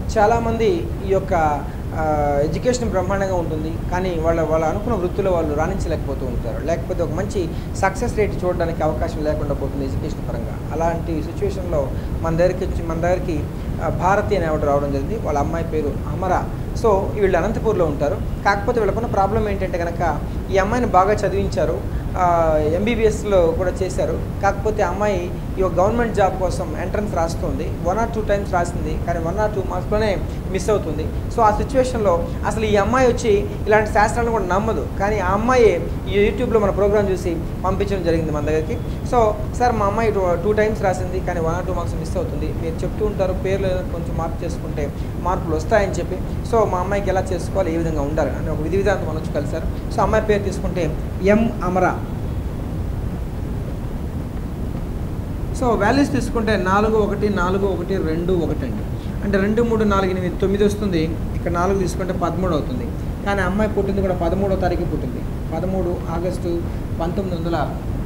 చాలామంది ఈ యొక్క ఆ, ఎడ్యుకేషన్ బ్రహ్మాండంగా ఉంటుంది కానీ వాళ్ళ వాళ్ళ అనుకున్న వృత్తిలో వాళ్ళు రాణించలేకపోతూ ఉంటారు లేకపోతే ఒక మంచి సక్సెస్ రేట్ చూడడానికి అవకాశం లేకుండా పోతుంది ఎడ్యుకేషన్ పరంగా అలాంటి సిచ్యువేషన్లో మన దగ్గరికి వచ్చి మన దగ్గరికి ఆ, భారతి అనే ఆవిడ రావడం జరిగింది వాళ్ళ అమ్మాయి పేరు అమర సో వీళ్ళు అనంతపూర్లో ఉంటారు కాకపోతే వీళ్ళకున్న ప్రాబ్లం ఏంటంటే కనుక ఈ అమ్మాయిని బాగా చదివించారు ఎంబీబీఎస్లో కూడా చేశారు కాకపోతే ఆ అమ్మాయి ఈ యొక్క గవర్నమెంట్ జాబ్ కోసం ఎంట్రన్స్ రాస్తుంది వన్ ఆర్ టూ టైమ్స్ రాసింది కానీ వన్ ఆర్ టూ మార్క్స్లోనే మిస్ అవుతుంది సో ఆ సిచ్యువేషన్లో అసలు ఈ అమ్మాయి వచ్చి ఇలాంటి శాస్త్రాలను కూడా నమ్మదు కానీ ఆ అమ్మాయి ఈ యూట్యూబ్లో మన ప్రోగ్రామ్ చూసి పంపించడం జరిగింది మన దగ్గరికి సో సార్ మా అమ్మాయి టూ టూ టైమ్స్ రాసింది కానీ one or two marks miss అవుతుంది మీరు చెప్తూ ఉంటారు పేర్లు ఏదైనా కొంచెం మార్పు చేసుకుంటే మార్పులు వస్తాయని చెప్పి సో మా అమ్మాయికి ఎలా చేసుకోవాలి ఏ విధంగా ఉండాలి అని ఒక విధి విధానం మనం వచ్చి కలిసారు సో అమ్మాయి పేరు తీసుకుంటే ఎం అమరా సో వాల్యూస్ తీసుకుంటే నాలుగు ఒకటి నాలుగు ఒకటి రెండు ఒకటి అండి అంటే రెండు మూడు నాలుగు ఎనిమిది తొమ్మిది వస్తుంది ఇక్కడ నాలుగు తీసుకుంటే పదమూడు అవుతుంది కానీ అమ్మాయి పుట్టింది కూడా పదమూడో తారీఖు పుట్టింది పదమూడు ఆగస్టు పంతొమ్మిది వందల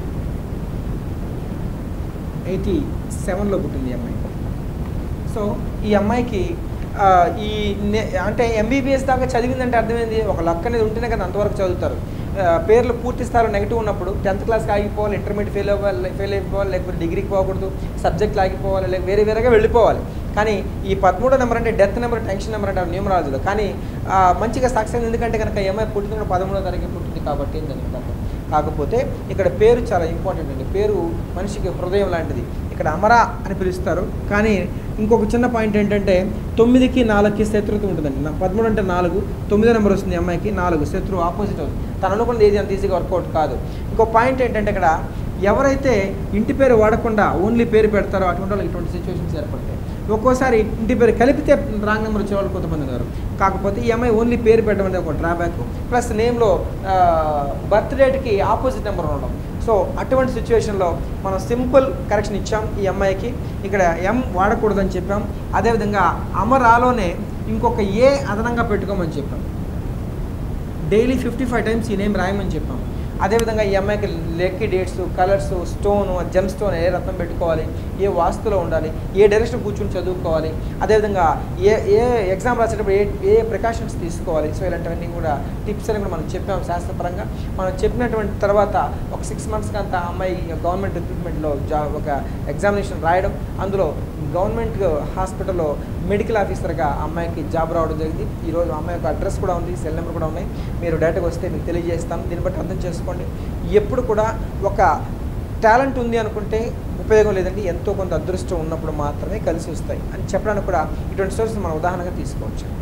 ఎయిటీ సెవెన్లో పుట్టింది ఈ అమ్మాయి సో ఈ అమ్మాయికి ఆ, ఈ నే- అంటే ఎంబీబీఎస్ దాకా చదివిందంటే అర్థమైంది ఒక లక్ అనేది ఉంటేనే కదా అంతవరకు చదువుతారు ఆ, పేర్లు పూర్తి స్థాయిలో నెగిటివ్ ఉన్నప్పుడు టెన్త్ క్లాస్కి ఆగిపోవాలి ఇంటర్మీడియట్ ఫెయిల్ అవ్వాలి ఫెయిల్ అయిపోవాలి లేకపోతే డిగ్రీకి పోకూడదు సబ్జెక్టులు ఆగిపోవాలి లేక వేరే వేరేగా వెళ్ళిపోవాలి కానీ ఈ పదమూడో నెంబర్ అంటే డెత్ నెంబర్ టెన్షన్ నెంబర్ అంటే న్యూమరాలజీలో కానీ ఆ, మంచిగా సక్సెస్ అయింది ఎందుకంటే కనుక ఈ అమ్మాయి పుట్టింది కూడా పదమూడో తారీఖు పుట్టింది కాబట్టి ఏంటంటే కాకపోతే ఇక్కడ పేరు చాలా ఇంపార్టెంట్ అండి పేరు మనిషికి హృదయం లాంటిది ఇక్కడ అమర అని పిలుస్తారు కానీ ఇంకొక చిన్న పాయింట్ ఏంటంటే తొమ్మిదికి నాలుగుకి శత్రుత్వం ఉంటుందండి నా పదమూడు అంటే నాలుగు తొమ్మిదో నెంబర్ వస్తుంది ఈ అమ్మాయికి నాలుగు శత్రువు ఆపోజిట్ అవుతుంది తను అనుకున్నది ఏది అంత ఈజీగా వర్కౌట్ కాదు ఇంకో పాయింట్ ఏంటంటే ఇక్కడ ఎవరైతే ఇంటి పేరు వాడకుండా ఓన్లీ పేరు పెడతారో అటువంటి వాళ్ళకి ఇటువంటి సిచ్యువేషన్స్ ఏర్పడతాయి ఒక్కోసారి ఇంటి పేరు కలిపితే రాంగ్ నెంబర్ వచ్చే వాళ్ళు కొంతమంది ఉన్నారు కాకపోతే ఈ అమ్మాయి ఓన్లీ పేరు పెట్టడం అనేది ఒక డ్రాబ్యాక్ ప్లస్ నేమ్లో బర్త్ డేట్కి ఆపోజిట్ నెంబర్ ఉండడం సో అటువంటి సిచ్యువేషన్లో మనం సింపుల్ కరెక్షన్ ఇచ్చాం ఈ అమ్మాయికి ఇక్కడ ఎం వాడకూడదని చెప్పాం అదేవిధంగా అమరాలోనే ఇంకొక ఏ అదనంగా పెట్టుకోమని చెప్పాం డైలీ ఫిఫ్టీ ఫైవ్ టైమ్స్ ఈ నేమ్ రాయమని చెప్పాం అదేవిధంగా ఈ అమ్మాయికి లెక్కి dates colours stone gem stone ఏ రత్నం పెట్టుకోవాలి ఏ వాస్తులో ఉండాలి ఏ డైరెక్షన్ కూర్చుని చదువుకోవాలి అదేవిధంగా ఏ ఏ ఎగ్జామ్ రాసేటప్పుడు ఏ ఏ ప్రికాషన్స్ తీసుకోవాలి సో ఇలాంటివన్నీ కూడా టిప్స్ అని కూడా మనం చెప్పాం శాస్త్రపరంగా మనం చెప్పినటువంటి తర్వాత ఒక సిక్స్ మంత్స్కి అంతా ఆ అమ్మాయి గవర్నమెంట్ రిక్రూట్మెంట్లో జా ఒక ఎగ్జామినేషన్ రాయడం అందులో గవర్నమెంట్ హాస్పిటల్లో మెడికల్ ఆఫీసర్గా ఆ అమ్మాయికి జాబ్ రావడం జరిగింది ఈరోజు ఆ అమ్మాయి యొక్క అడ్రస్ కూడా ఉంది సెల్ నెంబర్ కూడా ఉన్నాయి మీరు డైరెక్ట్గా వస్తే మీకు తెలియజేస్తాను దీన్ని బట్టి అర్థం చేసుకోండి ఎప్పుడు కూడా ఒక టాలెంట్ ఉంది అనుకుంటే ఉపయోగం లేదండి ఎంతో కొంత అదృష్టం ఉన్నప్పుడు మాత్రమే కలిసి వస్తాయి అని చెప్పడానికి కూడా ఇటువంటి సోర్స్ మనం ఉదాహరణగా తీసుకోవచ్చు